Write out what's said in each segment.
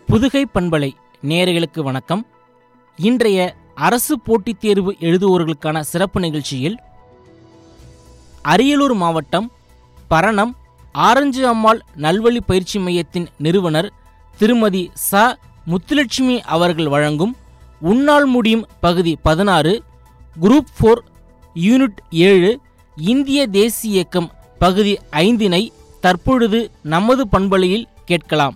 புதுகை பண்பலை நேயர்களுக்கு வணக்கம் இன்றைய அரசு போட்டித் தேர்வு எழுதுவோர்களுக்கான சிறப்பு நிகழ்ச்சியில் அரியலூர் மாவட்டம் பரணம் ஆரஞ்சு அம்மாள் நல்வழி பயிற்சி மையத்தின் நிறுவனர் திருமதி ச முத்துலட்சுமி அவர்கள் வழங்கும் உன்னால் முடியும் பகுதி பதினாறு குரூப் ஃபோர் யூனிட் ஏழு இந்திய தேசிய இயக்கம் பகுதி ஐந்தினை தற்பொழுது நமது பண்பலையில் கேட்கலாம்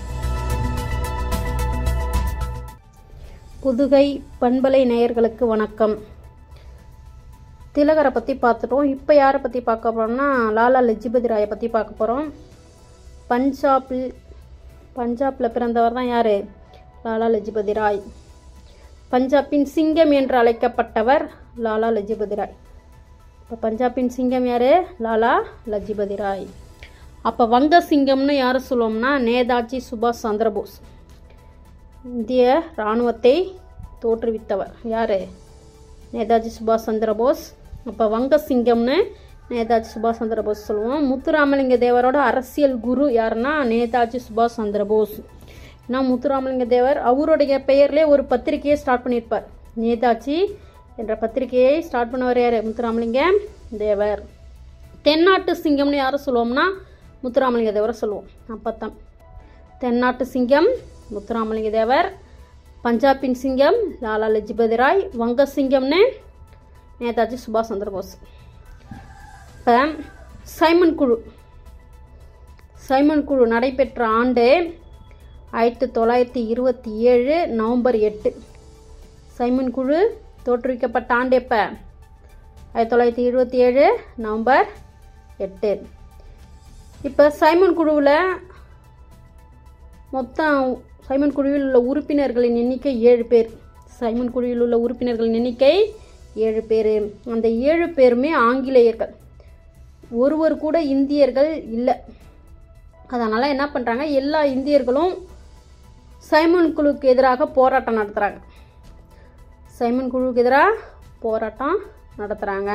புதுகை பண்பலை நேயர்களுக்கு வணக்கம் திலகரை பற்றி பார்த்துட்டோம் இப்போ யாரை பற்றி பார்க்க போகிறோம்னா லாலா லஜ்பதி ராயை பற்றி பார்க்க போகிறோம் பஞ்சாபில் பஞ்சாபில் பிறந்தவர் தான் யார் லாலா லஜ்பதி ராய் பஞ்சாபின் சிங்கம் என்று அழைக்கப்பட்டவர் லாலா லஜ்பதி ராய் இப்போ பஞ்சாபின் சிங்கம் யார் லாலா லஜ்பதி ராய் அப்போ வங்க சிங்கம்னு யார் சொல்லுவோம்னா நேதாஜி சுபாஷ் சந்திரபோஸ் இந்திய இராணுவத்தை தோற்றுவித்தவர் யார் நேதாஜி சுபாஷ் சந்திர போஸ் அப்போ வங்க சிங்கம்னு நேதாஜி சுபாஷ் சந்திர போஸ் சொல்லுவோம் முத்துராமலிங்க தேவரோட அரசியல் குரு யாருன்னா நேதாஜி சுபாஷ் சந்திர போஸ் ஏன்னா முத்துராமலிங்க தேவர் அவருடைய பெயர்லேயே ஒரு பத்திரிகையை ஸ்டார்ட் பண்ணியிருப்பார் நேதாஜி என்ற பத்திரிகையை ஸ்டார்ட் பண்ணவர் யார் முத்துராமலிங்க தேவர் தென்னாட்டு சிங்கம்னு யாரை சொல்லுவோம்னா முத்துராமலிங்க தேவரை சொல்லுவோம் அப்போ தான் தென்னாட்டு சிங்கம் முத்துராமலிங்க தேவர் பஞ்சாபின் சிங்கம் லாலா லஜ்பதி ராய் வங்க சிங்கம்னு நேதாஜி சுபாஷ் சந்திர போஸ் இப்போ சைமன் குழு சைமன் குழு நடைபெற்ற ஆண்டு ஆயிரத்தி தொள்ளாயிரத்தி இருபத்தி ஏழு நவம்பர் எட்டு சைமன் குழு தோற்றுவிக்கப்பட்ட ஆண்டு எப்போ ஆயிரத்தி தொள்ளாயிரத்தி இருபத்தி ஏழு நவம்பர் எட்டு இப்போ சைமன் குழுவில் மொத்தம் சைமன் குழுவில் உள்ள உறுப்பினர்களின் எண்ணிக்கை ஏழு பேர் சைமன் குழுவில் உள்ள உறுப்பினர்களின் எண்ணிக்கை ஏழு பேர் அந்த ஏழு பேருமே ஆங்கிலேயர்கள் ஒருவர் கூட இந்தியர்கள் இல்லை அதனால் என்ன பண்ணுறாங்க எல்லா இந்தியர்களும் சைமன் குழுவுக்கு எதிராக போராட்டம் நடத்துகிறாங்க சைமன் குழுவுக்கு எதிராக போராட்டம் நடத்துகிறாங்க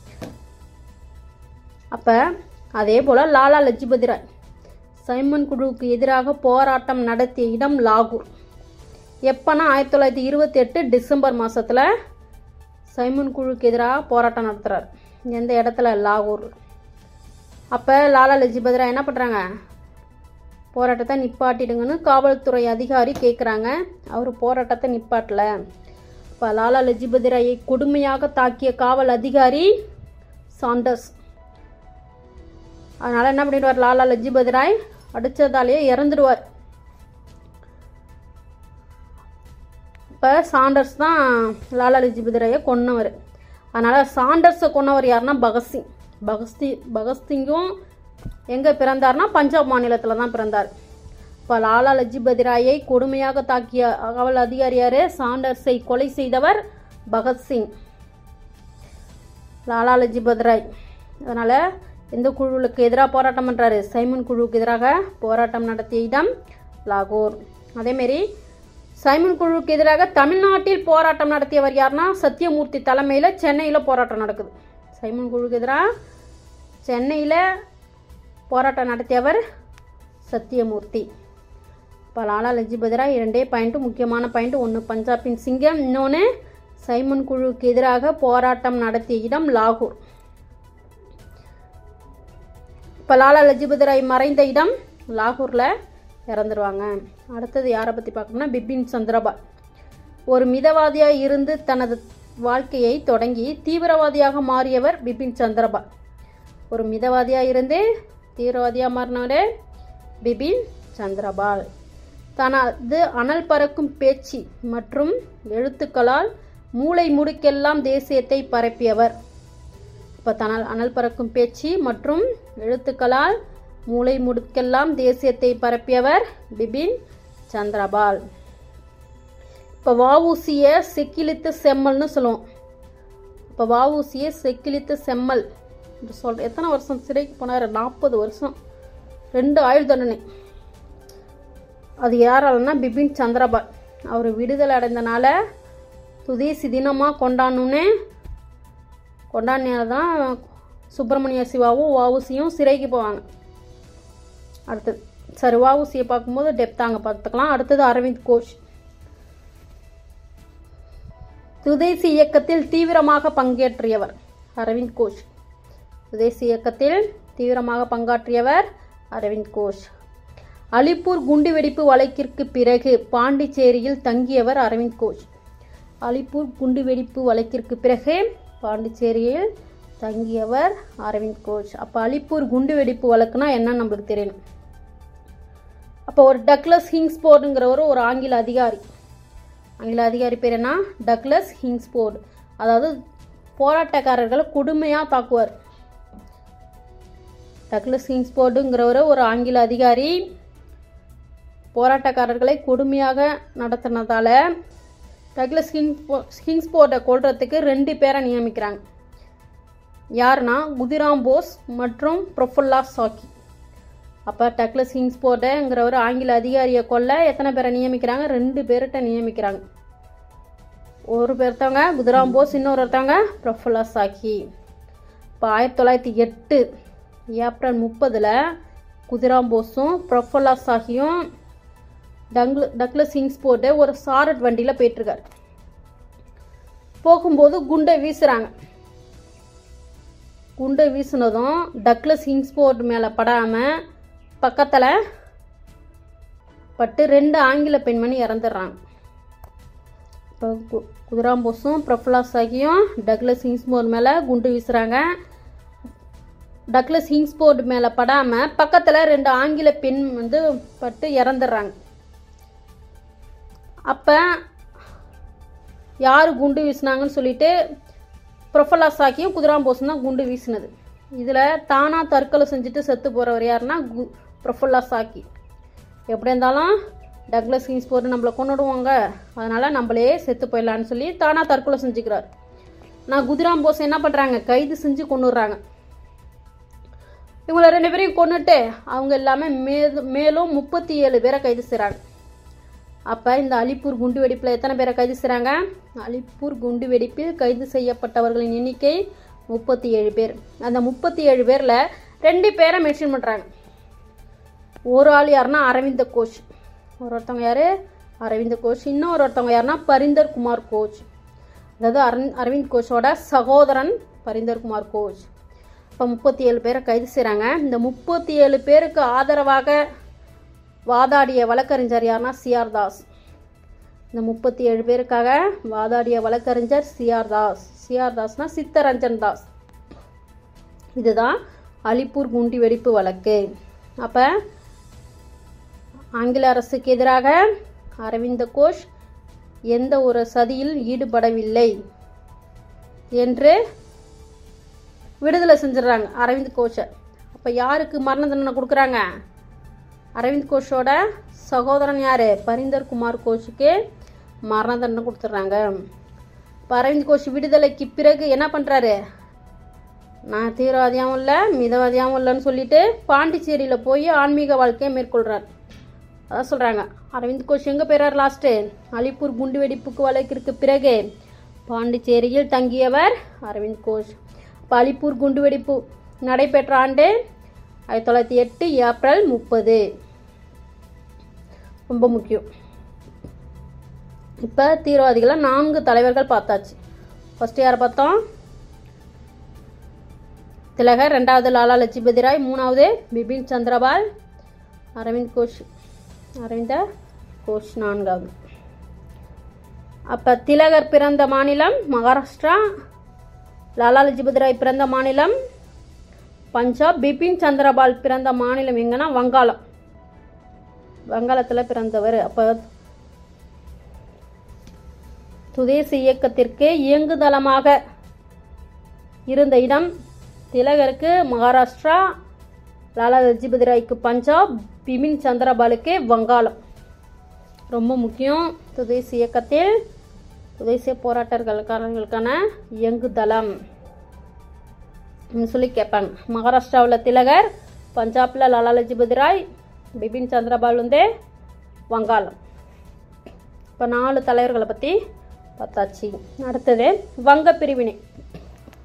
அப்போ அதே போல் லாலா லஜ்பதி ராய் சைமன் குழுவுக்கு எதிராக போராட்டம் நடத்திய இடம் லாகூர் எப்போனா ஆயிரத்தி தொள்ளாயிரத்தி இருபத்தி எட்டு டிசம்பர் மாதத்தில் சைமன் குழுவுக்கு எதிராக போராட்டம் நடத்துகிறார் எந்த இடத்துல லாகூர் அப்போ லாலா லஜ்பதி ராய் என்ன பண்ணுறாங்க போராட்டத்தை நிப்பாட்டிடுங்கன்னு காவல்துறை அதிகாரி கேட்குறாங்க அவர் போராட்டத்தை நிப்பாட்டல இப்போ லாலா லஜ்பதி ராயை கொடுமையாக தாக்கிய காவல் அதிகாரி சாண்டர்ஸ் அதனால் என்ன பண்ணிடுவார் லாலா லஜ்பதி ராய் அடித்ததாலேயே இறந்துடுவார் இப்போ சாண்டர்ஸ் தான் லாலா லஜ்பதி ராயை கொன்னவர் அதனால் சாண்டர்ஸை கொன்னவர் யாருன்னா பகத்சிங் பகத்சி பகத்சிங்கும் எங்கே பிறந்தார்னா பஞ்சாப் மாநிலத்தில் தான் பிறந்தார் இப்போ லாலா லஜ்பதி ராயை கொடுமையாக தாக்கிய காவல் அதிகாரி யார் சாண்டர்ஸை கொலை செய்தவர் பகத்சிங் லாலா லஜ்பதி ராய் அதனால் எந்த குழுவுக்கு எதிராக போராட்டம் பண்ணுறாரு சைமன் குழுவுக்கு எதிராக போராட்டம் நடத்திய இடம் லாகூர் அதேமாரி சைமன் குழுவுக்கு எதிராக தமிழ்நாட்டில் போராட்டம் நடத்தியவர் யாருன்னா சத்தியமூர்த்தி தலைமையில் சென்னையில் போராட்டம் நடக்குது சைமன் குழுவுக்கு எதிராக சென்னையில் போராட்டம் நடத்தியவர் சத்தியமூர்த்தி இப்போ லாலா லஜ்பதி ராய் இரண்டே பாயிண்ட்டு முக்கியமான பாயிண்ட் ஒன்று பஞ்சாபின் சிங்கம் இன்னொன்று சைமன் குழுவுக்கு எதிராக போராட்டம் நடத்திய இடம் லாகூர் இப்போ லாலா லஜ்பதி ராய் மறைந்த இடம் லாகூரில் இறந்துருவாங்க அடுத்தது யாரை பற்றி பார்க்கணும்னா பிபின் சந்திரபால் ஒரு மிதவாதியாக இருந்து தனது வாழ்க்கையை தொடங்கி தீவிரவாதியாக மாறியவர் பிபின் சந்திரபால் ஒரு மிதவாதியாக இருந்து தீவிரவாதியாக மாறினவர் பிபின் சந்திரபால் தனது அனல் பறக்கும் பேச்சு மற்றும் எழுத்துக்களால் மூளை முடுக்கெல்லாம் தேசியத்தை பரப்பியவர் இப்போ தனால் அனல் பறக்கும் பேச்சு மற்றும் எழுத்துக்களால் மூளை முடுக்கெல்லாம் தேசியத்தை பரப்பியவர் பிபின் சந்திரபால் இப்போ வவுசிய செக்கிலித்த செம்மல்னு சொல்லுவோம் இப்போ வவுசிய செக்கிலித்த செம்மல் என்று சொல் எத்தனை வருஷம் சிறைக்கு போனார் நாற்பது வருஷம் ரெண்டு ஆயுள் தண்டனை அது யாராலன்னா பிபின் சந்திரபால் அவர் விடுதலை அடைந்தனால துதேசி தினமாக கொண்டாடணுன்னு கொண்டாடினால தான் சுப்பிரமணிய சிவாவும் வவுசியும் சிறைக்கு போவாங்க அடுத்தது சரி வஉசியை பார்க்கும்போது டெப்த்தாங்க பார்த்துக்கலாம் அடுத்தது அரவிந்த் கோஷ் சுதேசி இயக்கத்தில் தீவிரமாக பங்கேற்றியவர் அரவிந்த் கோஷ் சுதேசி இயக்கத்தில் தீவிரமாக பங்காற்றியவர் அரவிந்த் கோஷ் அலிப்பூர் குண்டுவெடிப்பு வழக்கிற்கு பிறகு பாண்டிச்சேரியில் தங்கியவர் அரவிந்த் கோஷ் அலிப்பூர் குண்டுவெடிப்பு வழக்கிற்கு பிறகு பாண்டிச்சேரியில் தங்கியவர் அரவிந்த் கோஷ் அப்போ அலிப்பூர் குண்டுவெடிப்பு வழக்குனா என்னன்னு நம்மளுக்கு தெரியணும் அப்போ ஒரு டக்ளஸ் ஹிங்ஸ்போர்டுங்கிறவர் ஒரு ஆங்கில அதிகாரி ஆங்கில அதிகாரி பேர் என்ன டக்ளஸ் ஹிங்ஸ்போர்டு அதாவது போராட்டக்காரர்களை கொடுமையாக தாக்குவார் டக்ளஸ் ஹிங்ஸ்போர்டுங்கிறவர் ஒரு ஆங்கில அதிகாரி போராட்டக்காரர்களை கொடுமையாக நடத்தினதால டக்ளஸ் ஹிங்ஸ்போ ஹிங்ஸ்போர்ட்டை கொல்றதுக்கு ரெண்டு பேரை நியமிக்கிறாங்க யாருன்னா குதிராம் போஸ் மற்றும் பிரஃபுல்லா சாக்கி அப்போ டக்ளஸ் ஹிங்ஸ்போர்ட்டுங்கிற ஒரு ஆங்கில அதிகாரியை கொல்ல எத்தனை பேரை நியமிக்கிறாங்க ரெண்டு பேர்கிட்ட நியமிக்கிறாங்க ஒரு பேர்த்தவங்க குதிராம் போஸ் இன்னொருத்தவங்க பிரஃபுல்லா சாக்கி இப்போ ஆயிரத்தி தொள்ளாயிரத்தி எட்டு ஏப்ரல் முப்பதில் குதிராம் போஸும் பிரஃபுல்லா சாகியும் டங்ல டக்ளஸ் ஹிங்ஸ்போர்ட்டு ஒரு சாரட் வண்டியில் போயிட்டுருக்காரு போகும்போது குண்டை வீசுகிறாங்க குண்டை வீசினதும் டக்ளஸ் ஹிங்ஸ்போர்ட் மேலே படாமல் பக்கத்தில் பட்டு ரெண்டு ஆங்கில பெண்மணி இறந்துடுறாங்க இப்போ கு குதிராம்போஸும் பிரஃபுல்லா சாகியும் டக்ளஸ் ஹிங்ஸ்போர்ட் மேலே குண்டு வீசுகிறாங்க டக்ளஸ் ஹிங்ஸ்போர்ட் மேலே படாமல் பக்கத்தில் ரெண்டு ஆங்கில பெண் வந்து பட்டு இறந்துடுறாங்க அப்போ யார் குண்டு வீசினாங்கன்னு சொல்லிட்டு ப்ரொஃபலா சாக்கியும் குதிராம்போஸும் தான் குண்டு வீசினது இதில் தானாக தற்கொலை செஞ்சுட்டு செத்து போகிறவர் யாருன்னா கு ப்ரொஃபல்லா சாக்கி எப்படி இருந்தாலும் டக்ளஸ் ஹிங்ஸ்போர்ட் நம்மளை கொண்டுடுவாங்க அதனால் நம்மளே செத்து போயிடலான்னு சொல்லி தானாக தற்கொலை செஞ்சுக்கிறார் நான் குதிராம் போஸ் என்ன பண்ணுறாங்க கைது செஞ்சு கொண்டுடுறாங்க இவங்களை ரெண்டு பேரையும் கொண்டுட்டு அவங்க எல்லாமே மே மேலும் முப்பத்தி ஏழு பேரை கைது செய்கிறாங்க அப்போ இந்த அலிப்பூர் குண்டு வெடிப்பில் எத்தனை பேரை கைது செய்கிறாங்க அலிப்பூர் குண்டு வெடிப்பில் கைது செய்யப்பட்டவர்களின் எண்ணிக்கை முப்பத்தி ஏழு பேர் அந்த முப்பத்தி ஏழு பேரில் ரெண்டு பேரை மென்ஷன் பண்ணுறாங்க ஒரு ஆள் யாருன்னா அரவிந்த கோஷ் ஒரு ஒருத்தவங்க யார் அரவிந்த கோஷ் இன்னொரு ஒருத்தவங்க யாருன்னா பரிந்தர் குமார் கோச் அதாவது அரவிந்த் அரவிந்த் கோஷோட சகோதரன் பரிந்தர் குமார் கோச் இப்போ முப்பத்தி ஏழு பேரை கைது செய்கிறாங்க இந்த முப்பத்தி ஏழு பேருக்கு ஆதரவாக வாதாடிய வழக்கறிஞர் யாருன்னா சிஆர் தாஸ் இந்த முப்பத்தி ஏழு பேருக்காக வாதாடிய வழக்கறிஞர் சிஆர் தாஸ் சிஆர் தாஸ்னா சித்தரஞ்சன் தாஸ் இதுதான் அலிப்பூர் குண்டு வெடிப்பு வழக்கு அப்போ ஆங்கில அரசுக்கு எதிராக அரவிந்த கோஷ் எந்த ஒரு சதியில் ஈடுபடவில்லை என்று விடுதலை செஞ்சிடுறாங்க அரவிந்த் கோஷை அப்போ யாருக்கு மரண தண்டனை கொடுக்குறாங்க அரவிந்த் கோஷோட சகோதரன் யார் பரிந்தர் குமார் கோஷுக்கு மரண தண்டனை கொடுத்துட்றாங்க இப்போ அரவிந்த் கோஷ் விடுதலைக்கு பிறகு என்ன பண்ணுறாரு நான் தீவிரவாதியாகவும் இல்லை மிதவாதியாகவும் இல்லைன்னு சொல்லிட்டு பாண்டிச்சேரியில் போய் ஆன்மீக வாழ்க்கையை மேற்கொள்கிறார் அதான் சொல்கிறாங்க அரவிந்த் கோஷ் எங்கே போயிறார் லாஸ்ட்டு அலிப்பூர் குண்டு வெடிப்புக்கு வழக்கிற்கு பிறகு பாண்டிச்சேரியில் தங்கியவர் அரவிந்த் கோஷ் இப்போ அலிப்பூர் குண்டு வெடிப்பு நடைபெற்ற ஆண்டு ஆயிரத்தி தொள்ளாயிரத்தி எட்டு ஏப்ரல் முப்பது ரொம்ப முக்கியம் இப்போ தீவிரவாதிகளை நான்கு தலைவர்கள் பார்த்தாச்சு ஃபஸ்ட்டு யாரை பார்த்தோம் திலகர் ரெண்டாவது லாலா லஜ்பதி ராய் மூணாவது பிபின் சந்திரபால் அரவிந்த் கோஷ் அரவிந்த கோஷ் நான்காவது அப்போ திலகர் பிறந்த மாநிலம் மகாராஷ்டிரா லாலா லஜ்பதி ராய் பிறந்த மாநிலம் பஞ்சாப் பிபின் சந்திரபால் பிறந்த மாநிலம் எங்கன்னா வங்காளம் வங்காளத்தில் பிறந்தவர் அப்போ சுதேசி இயக்கத்திற்கு இயங்குதளமாக இருந்த இடம் திலகருக்கு மகாராஷ்டிரா லாலா லஜ்பதி ராய்க்கு பஞ்சாப் பிபின் சந்திரபாலுக்கு வங்காளம் ரொம்ப முக்கியம் சுதேசி இயக்கத்தில் சுதேசிய போராட்டர்களுக்கான இயங்குதளம் ன்னு சொல்லி கேட்பாங்க மகாராஷ்டிராவில் திலகர் பஞ்சாபில் லாலா லஜ்பதி ராய் பிபின் சந்திரபால் வந்து வங்காளம் இப்போ நாலு தலைவர்களை பற்றி பார்த்தாச்சு அடுத்தது வங்க பிரிவினை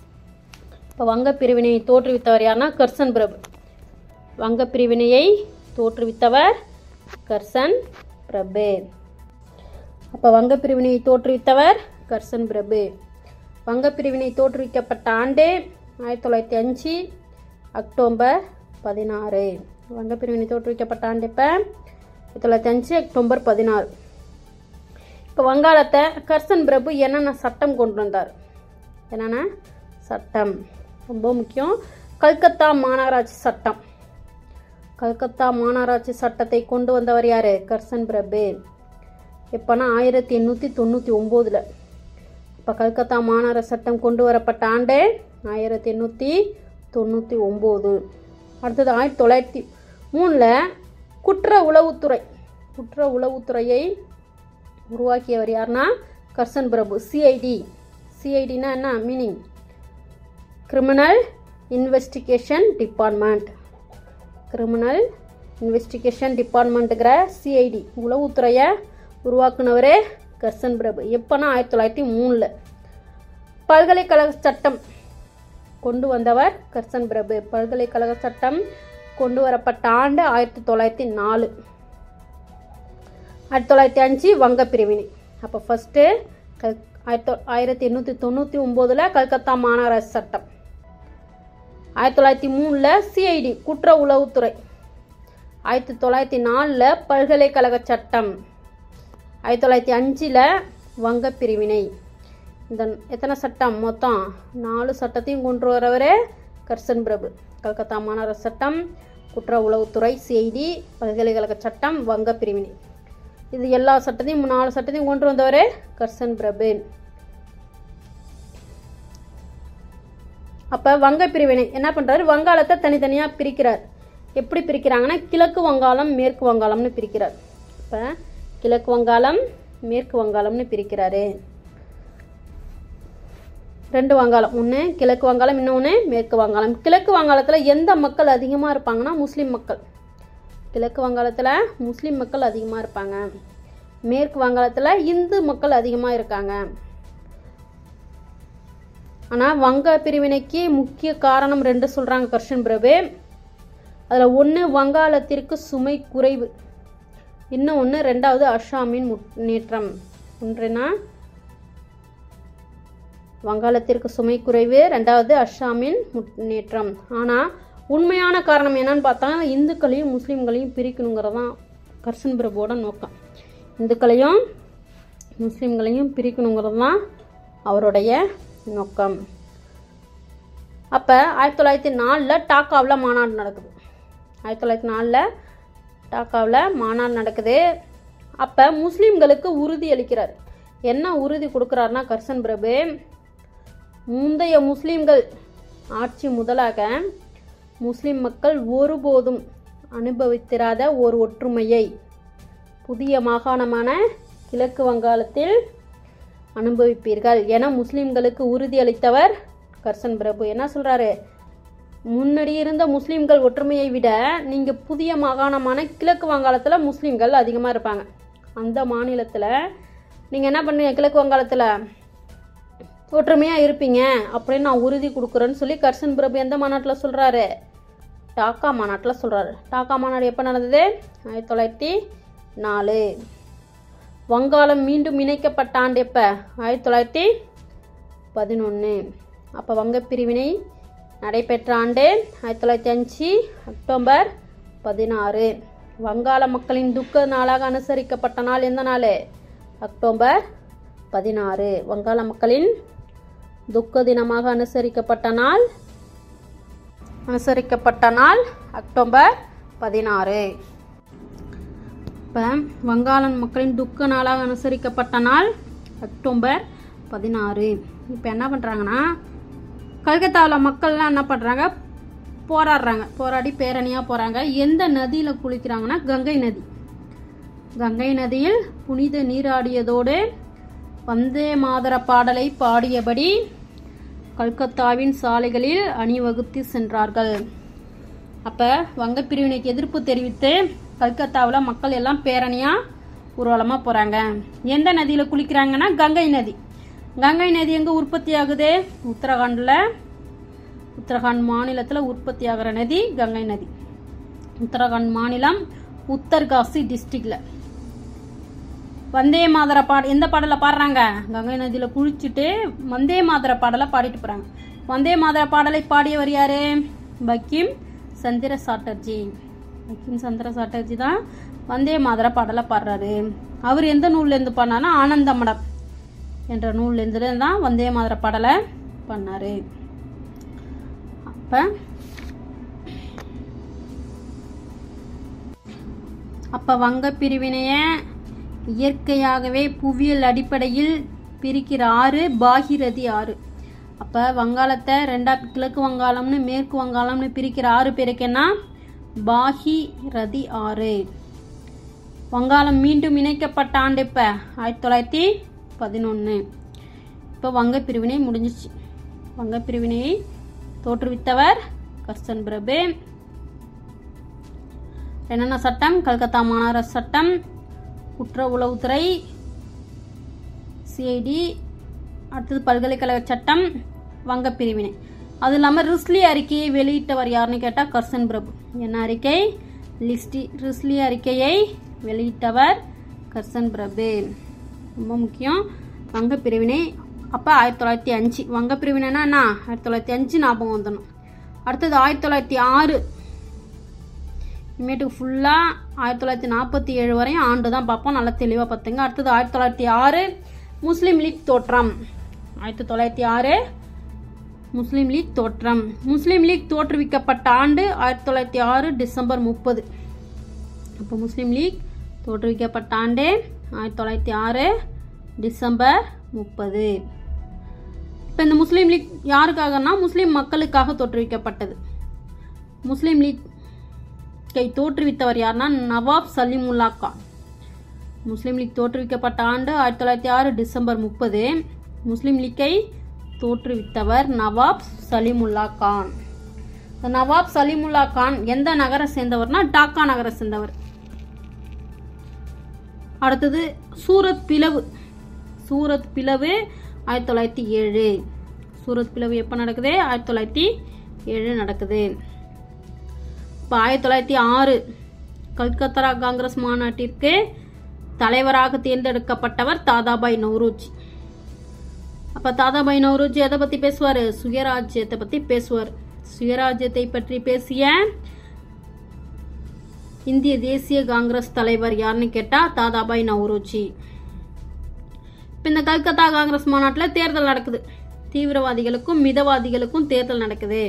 இப்போ வங்க பிரிவினையை தோற்றுவித்தவர் யாருன்னா கர்சன் பிரபு வங்க பிரிவினையை தோற்றுவித்தவர் கர்சன் பிரபு அப்போ வங்க பிரிவினையை தோற்றுவித்தவர் கர்சன் பிரபு வங்க பிரிவினை தோற்றுவிக்கப்பட்ட ஆண்டு ஆயிரத்தி தொள்ளாயிரத்தி அஞ்சு அக்டோபர் பதினாறு வங்க பிரிவினை தோற்றுவிக்கப்பட்ட ஆண்டு இப்போ ஆயிரத்தி தொள்ளாயிரத்தி அஞ்சு அக்டோபர் பதினாறு இப்போ வங்காளத்தை கர்சன் பிரபு என்னென்ன சட்டம் கொண்டு வந்தார் என்னென்ன சட்டம் ரொம்ப முக்கியம் கல்கத்தா மாநகராட்சி சட்டம் கல்கத்தா மாநகராட்சி சட்டத்தை கொண்டு வந்தவர் யார் கர்சன் பிரபு எப்போனா ஆயிரத்தி எண்ணூற்றி தொண்ணூற்றி ஒம்போதில் இப்போ கல்கத்தா மாநகர சட்டம் கொண்டு வரப்பட்ட ஆண்டு ஆயிரத்தி எண்ணூற்றி தொண்ணூற்றி ஒம்பது அடுத்தது ஆயிரத்தி தொள்ளாயிரத்தி மூணில் குற்ற உளவுத்துறை குற்ற உளவுத்துறையை உருவாக்கியவர் யாருன்னா கர்சன் பிரபு சிஐடி சிஐடினா என்ன meaning criminal investigation department criminal investigation டிபார்ட்மெண்ட்டுங்கிற சிஐடி உளவுத்துறையை உருவாக்குனவரே கர்சன் பிரபு எப்போனா ஆயிரத்தி தொள்ளாயிரத்தி மூணில் பல்கலைக்கழக சட்டம் கொண்டு வந்தவர் கர்சன் பிரபு பல்கலைக்கழக சட்டம் கொண்டு வரப்பட்ட ஆண்டு ஆயிரத்தி தொள்ளாயிரத்தி நாலு ஆயிரத்தி தொள்ளாயிரத்தி அஞ்சு வங்க பிரிவினை அப்போ ஃபஸ்ட்டு கல் ஆயிரத்தி ஆயிரத்தி எண்ணூற்றி தொண்ணூற்றி ஒம்போதில் கல்கத்தா மாநகராட்சி சட்டம் ஆயிரத்தி தொள்ளாயிரத்தி மூணில் சிஐடி குற்ற உளவுத்துறை ஆயிரத்தி தொள்ளாயிரத்தி நாலில் பல்கலைக்கழக சட்டம் ஆயிரத்தி தொள்ளாயிரத்தி அஞ்சில் வங்க பிரிவினை இந்த எத்தனை சட்டம் மொத்தம் நாலு சட்டத்தையும் கொண்டு வரவரே கர்சன் பிரபு கல்கத்தா மாநகர சட்டம் குற்ற உளவுத்துறை சிஐடி பல்கலைக்கழக சட்டம் வங்க பிரிவினை இது எல்லா சட்டத்தையும் நாலு சட்டத்தையும் கொண்டு வந்தவரே கர்சன் பிரபு அப்போ வங்க பிரிவினை என்ன பண்ணுறாரு வங்காளத்தை தனித்தனியாக பிரிக்கிறார் எப்படி பிரிக்கிறாங்கன்னா கிழக்கு வங்காளம் மேற்கு வங்காளம்னு பிரிக்கிறார் இப்போ கிழக்கு வங்காளம் மேற்கு வங்காளம்னு பிரிக்கிறாரு ரெண்டு வங்காளம் ஒன்று கிழக்கு வங்காளம் இன்னொன்று மேற்கு வங்காளம் கிழக்கு வங்காளத்தில் எந்த மக்கள் அதிகமாக இருப்பாங்கன்னா முஸ்லீம் மக்கள் கிழக்கு வங்காளத்தில் முஸ்லீம் மக்கள் அதிகமாக இருப்பாங்க மேற்கு வங்காளத்தில் இந்து மக்கள் அதிகமாக இருக்காங்க ஆனால் வங்க பிரிவினைக்கு முக்கிய காரணம் ரெண்டு சொல்கிறாங்க கர்ஷன் பிரபு அதில் ஒன்று வங்காளத்திற்கு சுமை குறைவு இன்னும் ஒன்று ரெண்டாவது அஸ்ஸாமின் முன்னேற்றம் ஒன்றுனா வங்காளத்திற்கு சுமை குறைவு ரெண்டாவது அஸ்ஸாமின் முன்னேற்றம் ஆனால் உண்மையான காரணம் என்னன்னு பார்த்தா இந்துக்களையும் முஸ்லீம்களையும் பிரிக்கணுங்கிறது தான் கர்சன் பிரபுவோட நோக்கம் இந்துக்களையும் முஸ்லீம்களையும் பிரிக்கணுங்கிறது தான் அவருடைய நோக்கம் அப்போ ஆயிரத்தி தொள்ளாயிரத்தி நாலில் டாக்காவில் மாநாடு நடக்குது ஆயிரத்தி தொள்ளாயிரத்தி நாலில் டாக்காவில் மாநாடு நடக்குது அப்போ முஸ்லீம்களுக்கு உறுதி அளிக்கிறார் என்ன உறுதி கொடுக்குறாருன்னா கர்சன் பிரபு முந்தைய முஸ்லீம்கள் ஆட்சி முதலாக முஸ்லிம் மக்கள் ஒருபோதும் அனுபவித்திராத ஒரு ஒற்றுமையை புதிய மாகாணமான கிழக்கு வங்காளத்தில் அனுபவிப்பீர்கள் என முஸ்லிம்களுக்கு உறுதியளித்தவர் கர்சன் பிரபு என்ன சொல்றாரு முன்னாடி இருந்த முஸ்லிம்கள் ஒற்றுமையை விட நீங்கள் புதிய மாகாணமான கிழக்கு வங்காளத்தில் முஸ்லிம்கள் அதிகமாக இருப்பாங்க அந்த மாநிலத்தில் நீங்கள் என்ன பண்ணுவீங்க கிழக்கு வங்காளத்தில் ஒற்றுமையாக இருப்பீங்க அப்படின்னு நான் உறுதி கொடுக்குறேன்னு சொல்லி கர்சன் பிரபு எந்த மாநாட்டில் சொல்கிறாரு டாக்கா மாநாட்டில் சொல்கிறாரு டாக்கா மாநாடு எப்போ நடந்தது ஆயிரத்தி தொள்ளாயிரத்தி நாலு வங்காளம் மீண்டும் இணைக்கப்பட்ட ஆண்டு எப்போ ஆயிரத்தி தொள்ளாயிரத்தி பதினொன்று அப்போ வங்க பிரிவினை நடைபெற்ற ஆண்டு ஆயிரத்தி தொள்ளாயிரத்தி அஞ்சு அக்டோபர் பதினாறு வங்காள மக்களின் துக்க நாளாக அனுசரிக்கப்பட்ட நாள் எந்த நாள் அக்டோபர் பதினாறு வங்காள மக்களின் துக்க தினமாக அனுசரிக்கப்பட்ட நாள் அனுசரிக்கப்பட்ட நாள் அக்டோபர் பதினாறு இப்போ வங்காளன் மக்களின் துக்க நாளாக அனுசரிக்கப்பட்ட நாள் அக்டோபர் பதினாறு இப்போ என்ன பண்ணுறாங்கன்னா கல்கத்தாவில் மக்கள்லாம் என்ன பண்ணுறாங்க போராடுறாங்க போராடி பேரணியாக போகிறாங்க எந்த நதியில் குளிக்கிறாங்கன்னா கங்கை நதி கங்கை நதியில் புனித நீராடியதோடு வந்தே மாதர பாடலை பாடியபடி கல்கத்தாவின் சாலைகளில் அணிவகுத்து சென்றார்கள் அப்போ வங்க பிரிவினைக்கு எதிர்ப்பு தெரிவித்து கல்கத்தாவில் மக்கள் எல்லாம் பேரணியாக ஊர்வலமாக போகிறாங்க எந்த நதியில் குளிக்கிறாங்கன்னா கங்கை நதி கங்கை நதி எங்கே உற்பத்தி ஆகுது உத்தரகாண்டில் உத்தரகாண்ட் மாநிலத்தில் உற்பத்தி ஆகிற நதி கங்கை நதி உத்தரகாண்ட் மாநிலம் உத்தர்காசி டிஸ்ட்ரிக்ட்ல வந்தே மாதர பாட எந்த பாடலை பாடுறாங்க கங்கை நதியில குளிச்சுட்டு வந்தே மாதர பாடலை பாடிட்டு போறாங்க வந்தே மாதர பாடலை பாடியவர் யாரு பக்கிம் சந்திர சாட்டர்ஜி பக்கிம் சந்திர சாட்டர்ஜி தான் வந்தே மாதர பாடலை பாடுறாரு அவர் எந்த நூல்ல இருந்து பண்ணாருன்னா ஆனந்தமடம் என்ற நூல்ல இருந்து தான் வந்தே மாதர பாடலை பண்ணாரு அப்ப அப்ப வங்க பிரிவினைய இயற்கையாகவே புவியியல் அடிப்படையில் பிரிக்கிற ஆறு பாகிரதி ஆறு அப்ப வங்காளத்தை ரெண்டா கிழக்கு வங்காளம்னு மேற்கு வங்காளம்னு பிரிக்கிற ஆறு பேருக்கு என்ன பாகிரதி ஆறு வங்காளம் மீண்டும் இணைக்கப்பட்ட ஆண்டு இப்ப ஆயிரத்தி தொள்ளாயிரத்தி பதினொன்று இப்போ வங்க பிரிவினை முடிஞ்சிச்சு வங்க பிரிவினையை தோற்றுவித்தவர் கர்சன் பிரபு என்னென்ன சட்டம் கல்கத்தா மாநகர சட்டம் குற்ற உளவுத்துறை சிஐடி அடுத்தது பல்கலைக்கழக சட்டம் வங்க பிரிவினை அது இல்லாமல் ரிஸ்லி அறிக்கையை வெளியிட்டவர் யாருன்னு கேட்டால் கர்சன் பிரபு என்ன அறிக்கை லிஸ்டி ரிஸ்லி அறிக்கையை வெளியிட்டவர் கர்சன் பிரபு ரொம்ப முக்கியம் வங்க பிரிவினை அப்போ ஆயிரத்தி தொள்ளாயிரத்தி அஞ்சு வங்க பிரிவினைனா என்ன ஆயிரத்தி தொள்ளாயிரத்தி அஞ்சு ஞாபகம் வந்துடணும் அடுத்தது ஆயிரத்தி தொள்ளாயிரத்தி ஆறு இனிமேட்டுக்கு ஃபுல்லாக ஆயிரத்தி தொள்ளாயிரத்தி நாற்பத்தி ஏழு வரையும் ஆண்டு தான் பார்ப்போம் நல்லா தெளிவாக பார்த்துங்க அடுத்தது ஆயிரத்தி தொள்ளாயிரத்தி ஆறு முஸ்லீம் லீக் தோற்றம் ஆயிரத்தி தொள்ளாயிரத்தி ஆறு முஸ்லீம் லீக் தோற்றம் முஸ்லீம் லீக் தோற்றுவிக்கப்பட்ட ஆண்டு ஆயிரத்தி தொள்ளாயிரத்தி ஆறு டிசம்பர் முப்பது அப்போ முஸ்லீம் லீக் தோற்றுவிக்கப்பட்ட ஆண்டு ஆயிரத்தி தொள்ளாயிரத்தி ஆறு டிசம்பர் முப்பது இப்போ இந்த முஸ்லீம் லீக் யாருக்காகனா முஸ்லீம் மக்களுக்காக தோற்றுவிக்கப்பட்டது முஸ்லீம் லீக் கை தோற்றுவித்தவர் யாருன்னா நவாப் சலீமுல்லா கான் முஸ்லீம் லீக் தோற்றுவிக்கப்பட்ட ஆண்டு ஆயிரத்தி தொள்ளாயிரத்தி ஆறு டிசம்பர் முப்பது முஸ்லீம் லீக்கை தோற்றுவித்தவர் நவாப் சலீமுல்லா கான் இந்த நவாப் சலீமுல்லா கான் எந்த நகரை சேர்ந்தவர்னா டாக்கா நகரை சேர்ந்தவர் அடுத்தது சூரத் பிளவு சூரத் பிளவு ஆயிரத்தி தொள்ளாயிரத்தி ஏழு சூரத் பிளவு எப்போ நடக்குது ஆயிரத்தி தொள்ளாயிரத்தி ஏழு நடக்குது இப்போ ஆயிரத்தி தொள்ளாயிரத்தி ஆறு கல்கத்தரா காங்கிரஸ் மாநாட்டிற்கு தலைவராக தேர்ந்தெடுக்கப்பட்டவர் தாதாபாய் நவ்ரோஜி அப்போ தாதாபாய் நவ்ரோஜி எதை பற்றி பேசுவார் சுயராஜ்யத்தை பற்றி பேசுவார் சுயராஜ்யத்தை பற்றி பேசிய இந்திய தேசிய காங்கிரஸ் தலைவர் யாருன்னு கேட்டால் தாதாபாய் நவ்ரோஜி இப்போ இந்த கல்கத்தா காங்கிரஸ் மாநாட்டில் தேர்தல் நடக்குது தீவிரவாதிகளுக்கும் மிதவாதிகளுக்கும் தேர்தல் நடக்குது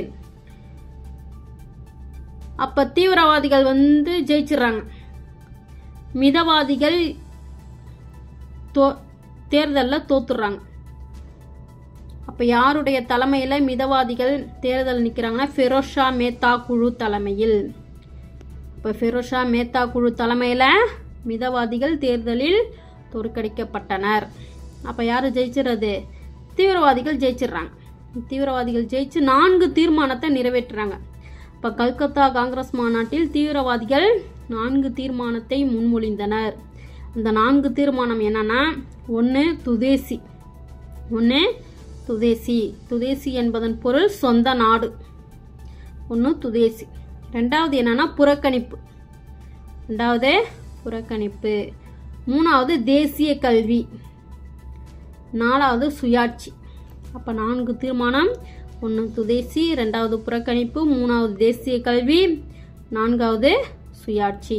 அப்ப தீவிரவாதிகள் வந்து ஜெயிச்சிடுறாங்க மிதவாதிகள் தோ தேர்தலில் தோத்துடுறாங்க அப்ப யாருடைய தலைமையில மிதவாதிகள் தேர்தல் நிக்கிறாங்கன்னா ஃபெரோஷா மேத்தா குழு தலைமையில் இப்ப ஃபெரோஷா மேத்தா குழு தலைமையில மிதவாதிகள் தேர்தலில் தோற்கடிக்கப்பட்டனர் அப்ப யாரு ஜெயிச்சிடுறது தீவிரவாதிகள் ஜெயிச்சிடுறாங்க தீவிரவாதிகள் ஜெயிச்சு நான்கு தீர்மானத்தை நிறைவேற்றுறாங்க இப்போ கல்கத்தா காங்கிரஸ் மாநாட்டில் தீவிரவாதிகள் நான்கு தீர்மானத்தை முன்மொழிந்தனர் அந்த நான்கு தீர்மானம் என்னன்னா ஒன்று துதேசி ஒன்று துதேசி துதேசி என்பதன் பொருள் சொந்த நாடு ஒன்று துதேசி ரெண்டாவது என்னன்னா புறக்கணிப்பு ரெண்டாவது புறக்கணிப்பு மூணாவது தேசிய கல்வி நாலாவது சுயாட்சி அப்போ நான்கு தீர்மானம் ஒன்று துதேசி ரெண்டாவது புறக்கணிப்பு மூணாவது தேசிய கல்வி நான்காவது சுயாட்சி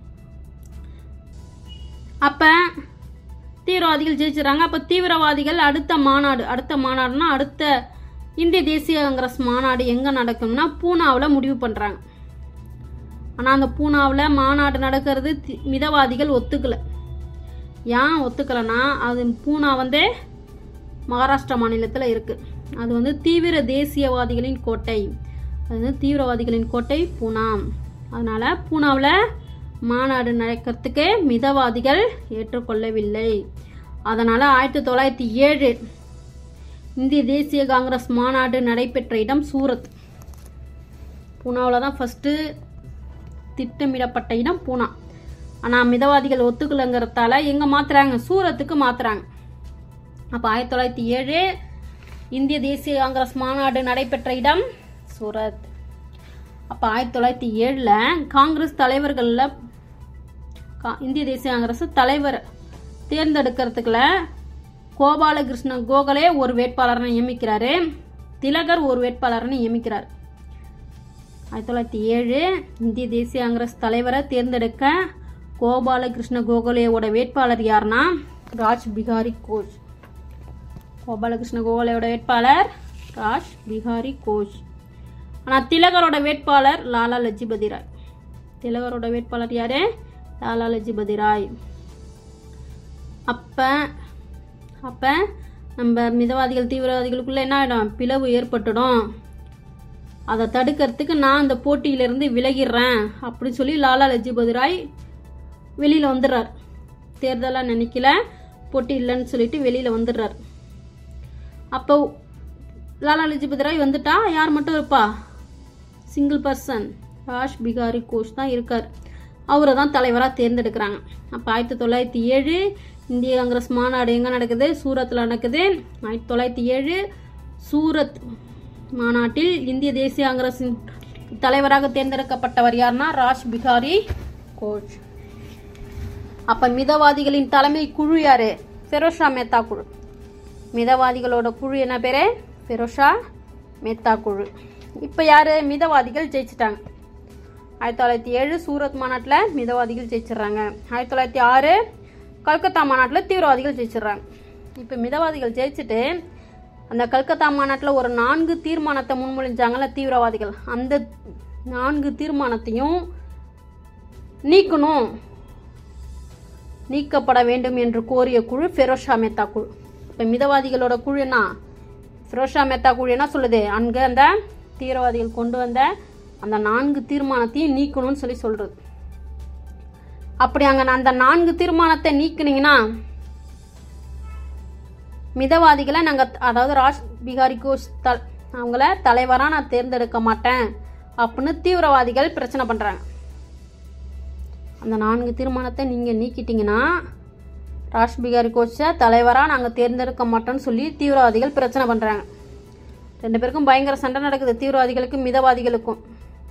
அப்போ தீவிரவாதிகள் ஜெயிச்சிடறாங்க அப்போ தீவிரவாதிகள் அடுத்த மாநாடு அடுத்த மாநாடுனா அடுத்த இந்திய தேசிய காங்கிரஸ் மாநாடு எங்கே நடக்கும்னா பூனாவில் முடிவு பண்ணுறாங்க ஆனால் அந்த பூனாவில் மாநாடு நடக்கிறது தி- மிதவாதிகள் ஒத்துக்கலை ஏன் ஒத்துக்கலைன்னா அது பூனா வந்து மகாராஷ்டிரா மாநிலத்தில் இருக்குது அது வந்து தீவிர தேசியவாதிகளின் கோட்டை அது வந்து தீவிரவாதிகளின் கோட்டை பூனா அதனால் பூனாவில் மாநாடு நடக்கிறதுக்கு மிதவாதிகள் ஏற்றுக்கொள்ளவில்லை அதனால் ஆயிரத்தி தொள்ளாயிரத்தி ஏழு இந்திய தேசிய காங்கிரஸ் மாநாடு நடைபெற்ற இடம் சூரத் பூனாவில் தான் ஃபஸ்ட்டு திட்டமிடப்பட்ட இடம் பூனா ஆனால் மிதவாதிகள் ஒத்துக்கலைங்கிறதால எங்கே மாற்றுறாங்க சூரத்துக்கு மாற்றுறாங்க அப்போ ஆயிரத்தி தொள்ளாயிரத்தி ஏழு இந்திய தேசிய காங்கிரஸ் மாநாடு நடைபெற்ற இடம் சூரத் அப்போ ஆயிரத்தி தொள்ளாயிரத்தி ஏழில் காங்கிரஸ் தலைவர்களில் கா- இந்திய தேசிய காங்கிரஸ் தலைவர் தேர்ந்தெடுக்கிறதுக்குள்ள கோபாலகிருஷ்ண கோகலே ஒரு வேட்பாளரை நியமிக்கிறாரு திலகர் ஒரு வேட்பாளரை நியமிக்கிறார் ஆயிரத்தி தொள்ளாயிரத்தி ஏழு இந்திய தேசிய காங்கிரஸ் தலைவரை தேர்ந்தெடுக்க கோபாலகிருஷ்ண கோகலேயோட வேட்பாளர் யாருன்னா ராஜ் பிகாரி கோஷ் கோபாலகிருஷ்ண கோகலேயோட வேட்பாளர் ராஜ் பிகாரி கோஷ் ஆனால் திலகரோட வேட்பாளர் லாலா லஜ்பதி ராய் திலகரோட வேட்பாளர் யாரு லாலா லஜ்பதி ராய் அப்போ அப்போ நம்ம மிதவாதிகள் தீவிரவாதிகளுக்குள்ள என்ன ஆகிடும் பிளவு ஏற்பட்டுடும் அதை தடுக்கிறதுக்கு நான் அந்த போட்டியிலிருந்து விலகிடுறேன் அப்படின்னு சொல்லி லாலா லஜ்பதி ராய் வெளியில் வந்துடுறார் தேர்தலாக நினைக்கல போட்டி இல்லைன்னு சொல்லிட்டு வெளியில் வந்துடுறார் அப்போ லாலா லஜ்பதி ராய் வந்துட்டா யார் மட்டும் இருப்பா சிங்கிள் பர்சன் ராஷ் பிகாரி கோஷ் தான் இருக்கார் அவரை தான் தலைவராக தேர்ந்தெடுக்கிறாங்க அப்போ ஆயிரத்தி தொள்ளாயிரத்தி ஏழு இந்திய காங்கிரஸ் மாநாடு எங்கே நடக்குது சூரத்தில் நடக்குது ஆயிரத்தி தொள்ளாயிரத்தி ஏழு சூரத் மாநாட்டில் இந்திய தேசிய காங்கிரஸின் தலைவராக தேர்ந்தெடுக்கப்பட்டவர் யாருன்னா ராஷ் பிகாரி கோஷ் அப்போ மிதவாதிகளின் தலைமை குழு யாரு ஃபெரோஷா மேத்தா குழு மிதவாதிகளோட குழு என்ன பேரு ஃபெரோஷா மேத்தா குழு இப்போ யாரு மிதவாதிகள் ஜெயிச்சிட்டாங்க ஆயிரத்தி தொள்ளாயிரத்தி ஏழு சூரத் மாநாட்டில் மிதவாதிகள் ஜெயிச்சிடுறாங்க ஆயிரத்தி தொள்ளாயிரத்தி ஆறு கல்கத்தா மாநாட்டில் தீவிரவாதிகள் ஜெயிச்சிடுறாங்க இப்போ மிதவாதிகள் ஜெயிச்சுட்டு அந்த கல்கத்தா மாநாட்டில் ஒரு நான்கு தீர்மானத்தை முன்மொழிஞ்சாங்கல்ல தீவிரவாதிகள் அந்த நான்கு தீர்மானத்தையும் நீக்கணும் நீக்கப்பட வேண்டும் என்று கோரிய குழு ஃபெரோஷா மேத்தா குழு இப்போ மிதவாதிகளோட குழு என்ன ஃபெரோஷா மேத்தா குழு என்ன சொல்லுது அங்கே அந்த தீவிரவாதிகள் கொண்டு வந்த அந்த நான்கு தீர்மானத்தையும் நீக்கணும்னு சொல்லி சொல்றது அப்படி அங்கே அந்த நான்கு தீர்மானத்தை நீக்குனீங்கன்னா மிதவாதிகளை நாங்கள் அதாவது ராஜ் பிகாரி கோஷ் த அவங்கள தலைவராக நான் தேர்ந்தெடுக்க மாட்டேன் அப்படின்னு தீவிரவாதிகள் பிரச்சனை பண்ணுறாங்க அந்த நான்கு தீர்மானத்தை நீங்கள் நீக்கிட்டீங்கன்னா ராஷ் பிகாரி கோச்சை தலைவராக நாங்கள் தேர்ந்தெடுக்க மாட்டோம்னு சொல்லி தீவிரவாதிகள் பிரச்சனை பண்ணுறாங்க ரெண்டு பேருக்கும் பயங்கர சண்டை நடக்குது தீவிரவாதிகளுக்கும் மிதவாதிகளுக்கும்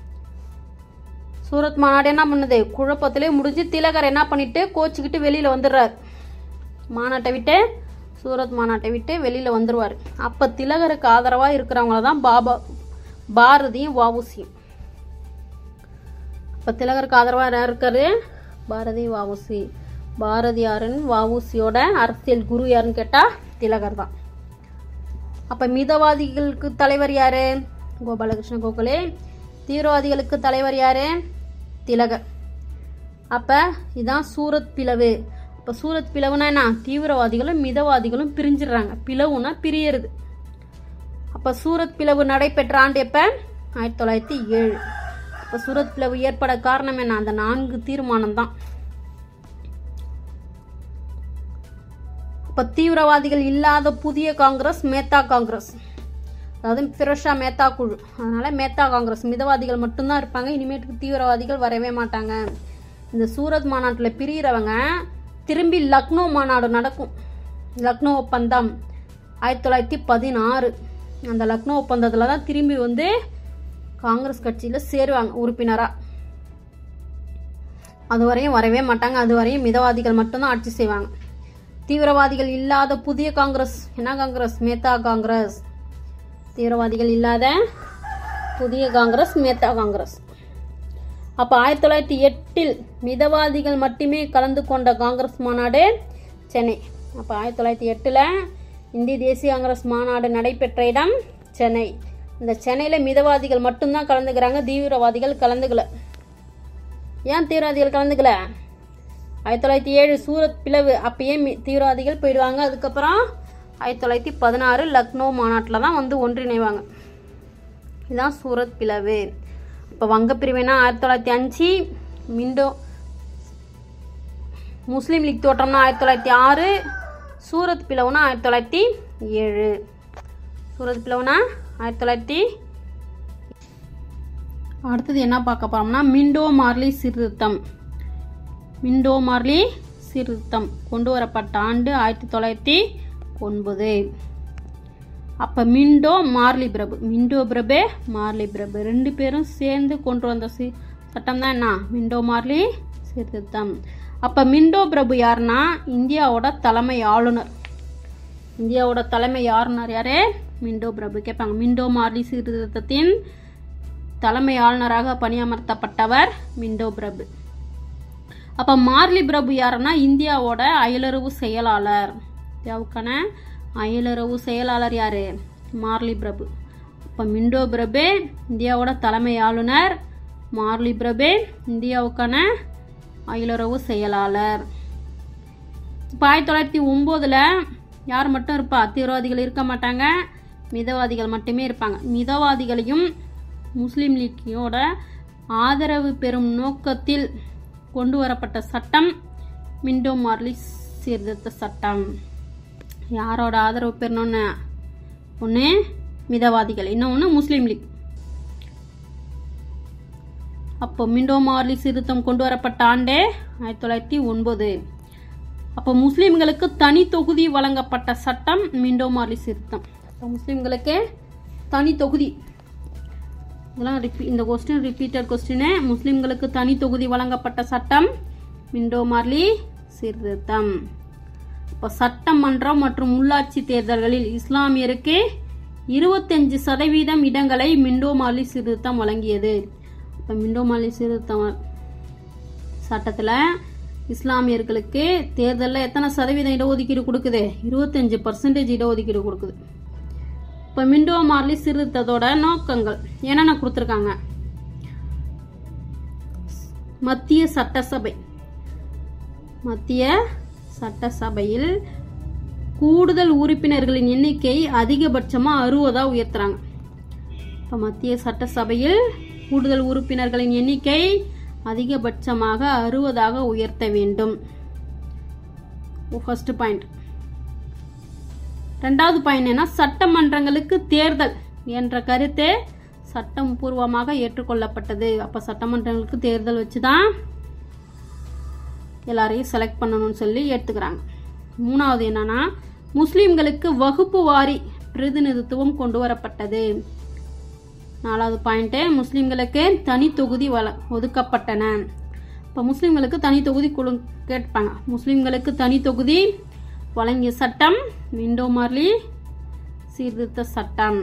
சூரத் மாநாடு என்ன பண்ணுது குழப்பத்திலே முடிஞ்சு திலகர் என்ன பண்ணிட்டு கோச்சிக்கிட்டு வெளியில் வந்துடுறார் மாநாட்டை விட்டு சூரத் மாநாட்டை விட்டு வெளியில் வந்துடுவார் அப்போ திலகருக்கு ஆதரவாக இருக்கிறவங்கள தான் பாபா பாரதியும் வவுசியும் இப்போ திலகருக்கு ஆதரவாக யார் இருக்காரு பாரதி வவுசி பாரதியாரின் வவுசியோட அரசியல் குரு யாருன்னு கேட்டால் திலகர் தான் அப்போ மிதவாதிகளுக்கு தலைவர் யாரு கோபாலகிருஷ்ண கோகலே தீவிரவாதிகளுக்கு தலைவர் யாரு திலகர் அப்போ இதான் சூரத் பிளவு இப்போ சூரத் பிளவுனா என்ன தீவிரவாதிகளும் மிதவாதிகளும் பிரிஞ்சிடுறாங்க பிளவுனா பிரியறது அப்போ சூரத் பிளவு நடைபெற்ற ஆண்டு எப்போ ஆயிரத்தி தொள்ளாயிரத்தி ஏழு இப்போ சூரத் பிளவு ஏற்பட காரணம் என்ன அந்த நான்கு தீர்மானம் தான் இப்போ தீவிரவாதிகள் இல்லாத புதிய காங்கிரஸ் மேத்தா காங்கிரஸ் அதாவது ஃபிரோஷா மேத்தா குழு அதனால மேத்தா காங்கிரஸ் மிதவாதிகள் மட்டும்தான் இருப்பாங்க இனிமேட்டுக்கு தீவிரவாதிகள் வரவே மாட்டாங்க இந்த சூரத் மாநாட்டில் பிரிகிறவங்க திரும்பி லக்னோ மாநாடு நடக்கும் லக்னோ ஒப்பந்தம் ஆயிரத்தி தொள்ளாயிரத்தி பதினாறு அந்த லக்னோ ஒப்பந்தத்தில் தான் திரும்பி வந்து காங்கிரஸ் கட்சியில் சேருவாங்க உறுப்பினராக அது வரையும் வரவே மாட்டாங்க அது வரையும் மிதவாதிகள் மட்டும்தான் ஆட்சி செய்வாங்க தீவிரவாதிகள் இல்லாத புதிய காங்கிரஸ் என்ன காங்கிரஸ் மேத்தா காங்கிரஸ் தீவிரவாதிகள் இல்லாத புதிய காங்கிரஸ் மேத்தா காங்கிரஸ் அப்போ ஆயிரத்தி தொள்ளாயிரத்தி எட்டில் மிதவாதிகள் மட்டுமே கலந்து கொண்ட காங்கிரஸ் மாநாடு சென்னை அப்போ ஆயிரத்தி தொள்ளாயிரத்தி எட்டில் இந்திய தேசிய காங்கிரஸ் மாநாடு நடைபெற்ற இடம் சென்னை இந்த சென்னையில் மிதவாதிகள் மட்டும்தான் கலந்துக்கிறாங்க தீவிரவாதிகள் கலந்துக்கல ஏன் தீவிரவாதிகள் கலந்துக்கல ஆயிரத்தி தொள்ளாயிரத்தி ஏழு சூரத் பிளவு அப்பயே மி- தீவிரவாதிகள் போயிடுவாங்க அதுக்கப்புறம் ஆயிரத்தி தொள்ளாயிரத்தி பதினாறு லக்னோ மாநாட்டில் தான் வந்து ஒன்றிணைவாங்க இதுதான் சூரத் பிளவு இப்போ வங்க பிரிவினா ஆயிரத்தி தொள்ளாயிரத்தி அஞ்சு மிண்டோ முஸ்லீம் லீக் தோற்றம்னா ஆயிரத்தி தொள்ளாயிரத்தி ஆறு சூரத் பிளவுனா ஆயிரத்தி தொள்ளாயிரத்தி ஏழு சூரத் பிளவுனா ஆயிரத்தி தொள்ளாயிரத்தி அடுத்தது என்ன பார்க்க போறோம்னா மிண்டோ மார்லி சீர்திருத்தம் மிண்டோ மார்லி சீர்திருத்தம் கொண்டு வரப்பட்ட ஆண்டு ஆயிரத்தி தொள்ளாயிரத்தி ஒன்பது அப்போ மிண்டோ மார்லி பிரபு மிண்டோ பிரபே மார்லி பிரபு ரெண்டு பேரும் சேர்ந்து கொண்டு வந்த சி சட்டம் தான் என்ன மிண்டோ மார்லி சீர்திருத்தம் அப்போ மிண்டோ பிரபு யாருன்னா இந்தியாவோட தலைமை ஆளுநர் இந்தியாவோட தலைமை ஆளுநர் யாரு மிண்டோ பிரபு கேட்பாங்க மிண்டோ மார்லி சீர்திருத்தத்தின் தலைமை ஆளுநராக பணியமர்த்தப்பட்டவர் மிண்டோ பிரபு அப்போ மார்லி பிரபு யாருன்னா இந்தியாவோட அயலுறவு செயலாளர் இந்தியாவுக்கான அயலுறவு செயலாளர் யாரு மார்லி பிரபு அப்போ மிண்டோ பிரபு இந்தியாவோட தலைமை ஆளுநர் மார்லி பிரபு இந்தியாவுக்கான அயலுறவு செயலாளர் இப்போ ஆயிரத்தி தொள்ளாயிரத்தி ஒம்போதில் யார் மட்டும் இருப்பா தீவிரவாதிகள் இருக்க மாட்டாங்க மிதவாதிகள் மட்டுமே இருப்பாங்க மிதவாதிகளையும் முஸ்லீம் லீக்கோட ஆதரவு பெறும் நோக்கத்தில் கொண்டு வரப்பட்ட சட்டம் மிண்டோ மார்லி சீர்திருத்த சட்டம் யாரோட ஆதரவு பெறணும்னு ஒன்று மிதவாதிகள் இன்னொன்று முஸ்லீம் லீக் அப்போ மிண்டோ மார்லி சீர்திருத்தம் கொண்டு வரப்பட்ட ஆண்டே ஆயிரத்தி தொள்ளாயிரத்தி ஒன்பது அப்போ முஸ்லீம்களுக்கு தனி தொகுதி வழங்கப்பட்ட சட்டம் மிண்டோ மார்லி சீர்திருத்தம் அப்போ முஸ்லீம்களுக்கு தனி தொகுதி இதெல்லாம் ரிப்பீ இந்த கொஸ்டின் ரிப்பீட்டட் கொஸ்டினு முஸ்லீம்களுக்கு தனி தொகுதி வழங்கப்பட்ட சட்டம் மிண்டோ மார்லி சீர்திருத்தம் இப்போ சட்டமன்றம் மற்றும் உள்ளாட்சி தேர்தல்களில் இஸ்லாமியருக்கு இருபத்தஞ்சு சதவீதம் இடங்களை மிண்டோ மார்லி சீர்திருத்தம் வழங்கியது இப்போ மிண்டோ மார்லி சீர்திருத்தம் சட்டத்தில் இஸ்லாமியர்களுக்கு தேர்தலில் எத்தனை சதவீதம் இடஒதுக்கீடு கொடுக்குது இருபத்தஞ்சு பர்சன்டேஜ் இடஒதுக்கீடு கொடுக்குது இப்போ மிண்டோ மார்லி சீர்திருத்தத்தோட நோக்கங்கள் என்னென்ன கொடுத்துருக்காங்க மத்திய சட்டசபை மத்திய சட்டசபையில் கூடுதல் உறுப்பினர்களின் எண்ணிக்கை அதிகபட்சமாக அறுபதாக உயர்த்துறாங்க இப்போ மத்திய சட்டசபையில் கூடுதல் உறுப்பினர்களின் எண்ணிக்கை அதிகபட்சமாக அறுபதாக உயர்த்த வேண்டும் ஃபர்ஸ்ட் பாயிண்ட் ரெண்டாவது பாயிண்ட் என்ன சட்டமன்றங்களுக்கு தேர்தல் என்ற கருத்து சட்டம் பூர்வமாக ஏற்றுக்கொள்ளப்பட்டது அப்போ சட்டமன்றங்களுக்கு தேர்தல் வச்சு தான் எல்லாரையும் செலக்ட் பண்ணணும்னு சொல்லி எடுத்துக்கிறாங்க மூணாவது என்னன்னா முஸ்லீம்களுக்கு வகுப்பு வாரி பிரதிநிதித்துவம் கொண்டு வரப்பட்டது நாலாவது பாயிண்ட்டு முஸ்லீம்களுக்கு தனி தொகுதி வள ஒதுக்கப்பட்டன இப்போ முஸ்லீம்களுக்கு தனி தொகுதி கொடு கேட்பாங்க முஸ்லீம்களுக்கு தனி தொகுதி வழங்கிய சட்டம் விண்டோ மார்லி சீர்திருத்த சட்டம்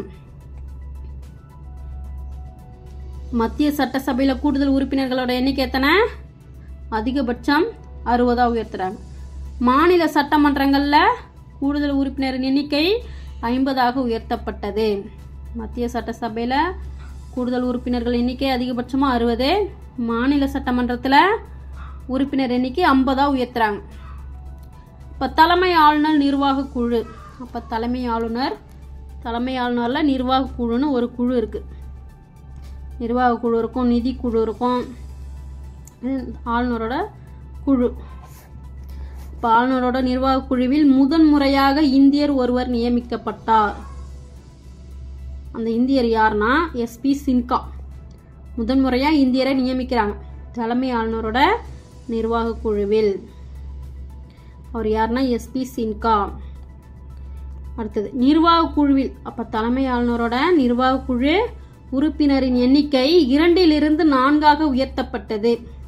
மத்திய சட்டசபையில் கூடுதல் உறுப்பினர்களோட எண்ணிக்கை எத்தனை அதிகபட்சம் அறுபதாக உயர்த்துறாங்க மாநில சட்டமன்றங்களில் கூடுதல் உறுப்பினரின் எண்ணிக்கை ஐம்பதாக உயர்த்தப்பட்டது மத்திய சட்டசபையில் கூடுதல் உறுப்பினர்கள் எண்ணிக்கை அதிகபட்சமாக அறுபது மாநில சட்டமன்றத்தில் உறுப்பினர் எண்ணிக்கை ஐம்பதாக உயர்த்துறாங்க இப்போ தலைமை ஆளுநர் நிர்வாக குழு அப்போ தலைமை ஆளுநர் தலைமை ஆளுநரில் நிர்வாக குழுன்னு ஒரு குழு இருக்குது நிர்வாக குழு இருக்கும் நிதி குழு இருக்கும் இது ஆளுநரோட குழு இப்போ ஆளுநரோட நிர்வாக குழுவில் முதன் முறையாக இந்தியர் ஒருவர் நியமிக்கப்பட்டார் அந்த இந்தியர் யாருன்னா எஸ்பி சின்கா முதன்முறையாக இந்தியரை நியமிக்கிறாங்க தலைமை ஆளுநரோட நிர்வாக குழுவில் அவர் யாருன்னா எஸ்பி சின்கா அடுத்தது நிர்வாக குழுவில் அப்போ தலைமை ஆளுநரோட நிர்வாக குழு உறுப்பினரின் எண்ணிக்கை இரண்டிலிருந்து நான்காக உயர்த்தப்பட்டது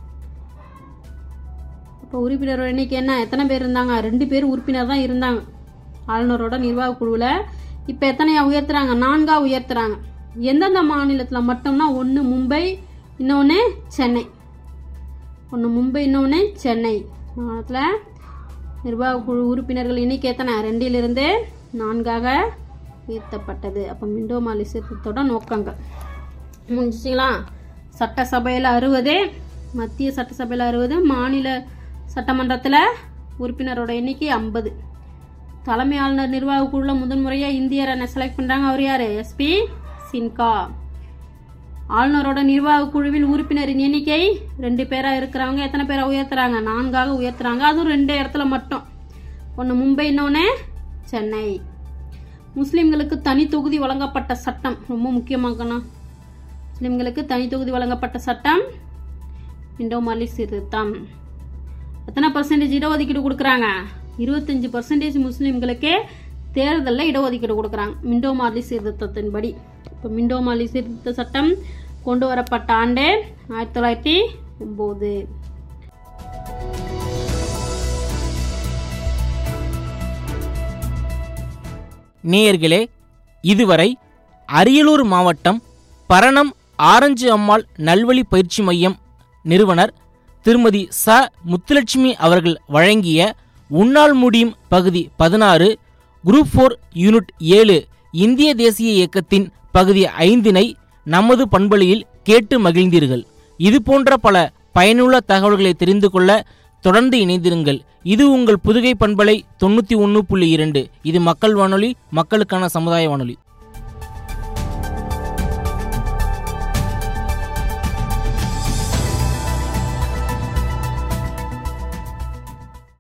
அப்போ உறுப்பினரோட எண்ணிக்கை என்ன எத்தனை பேர் இருந்தாங்க ரெண்டு பேர் உறுப்பினர் தான் இருந்தாங்க ஆளுநரோட நிர்வாக குழுவில் இப்போ எத்தனையா உயர்த்துறாங்க நான்கா உயர்த்துறாங்க எந்தெந்த மாநிலத்தில் மட்டும்னா ஒன்று மும்பை இன்னொன்று சென்னை ஒன்று மும்பை இன்னொன்று சென்னை மாநிலத்தில் நிர்வாக குழு உறுப்பினர்கள் எண்ணிக்கை எத்தனை ரெண்டிலிருந்து நான்காக உயர்த்தப்பட்டது அப்போ மிண்டோ மாலி சீர்திருத்தத்தோட நோக்கங்கள் முடிஞ்சிச்சிங்களா சட்டசபையில் அறுபது மத்திய சட்டசபையில் அறுபது மாநில சட்டமன்றத்தில் உறுப்பினரோட எண்ணிக்கை ஐம்பது தலைமை ஆளுநர் நிர்வாக குழுவில் முதன்முறையாக இந்தியரை செலக்ட் பண்ணுறாங்க அவர் யார் எஸ்பி சின்கா ஆளுநரோட நிர்வாக குழுவில் உறுப்பினரின் எண்ணிக்கை ரெண்டு பேராக இருக்கிறவங்க எத்தனை பேரை உயர்த்துறாங்க நான்காக உயர்த்துறாங்க அதுவும் ரெண்டு இடத்துல மட்டும் ஒன்று மும்பை இன்னொன்று சென்னை முஸ்லிம்களுக்கு தனி தொகுதி வழங்கப்பட்ட சட்டம் ரொம்ப முக்கியமாக்கணும் முஸ்லிம்களுக்கு தனி தொகுதி வழங்கப்பட்ட சட்டம் இண்டோ மாலி சீர்திருத்தம் எத்தனை பர்சன்டேஜ் இடஒதுக்கீடு கொடுக்குறாங்க இருபத்தஞ்சி பர்சன்டேஜ் முஸ்லிம்களுக்கு தேர்தலில் இடஒதுக்கீடு கொடுக்குறாங்க மிண்டோ மார்லி சீர்திருத்தத்தின்படி இப்போ மிண்டோ மார்லி சீர்திருத்த சட்டம் கொண்டு வரப்பட்ட ஆண்டு ஆயிரத்தி தொள்ளாயிரத்தி ஒம்பது நேயர்களே இதுவரை அரியலூர் மாவட்டம் பரணம் ஆரஞ்சு அம்மாள் நல்வழி பயிற்சி மையம் நிறுவனர் திருமதி ச முத்துலட்சுமி அவர்கள் வழங்கிய உன்னால் முடியும் பகுதி பதினாறு குரூப் ஃபோர் யூனிட் ஏழு இந்திய தேசிய இயக்கத்தின் பகுதி ஐந்தினை நமது பண்பலையில் கேட்டு மகிழ்ந்தீர்கள் இது போன்ற பல பயனுள்ள தகவல்களை தெரிந்து கொள்ள தொடர்ந்து இணைந்திருங்கள் இது உங்கள் புதுகை பண்பலை தொண்ணூற்றி ஒன்று புள்ளி இரண்டு இது மக்கள் வானொலி மக்களுக்கான சமுதாய வானொலி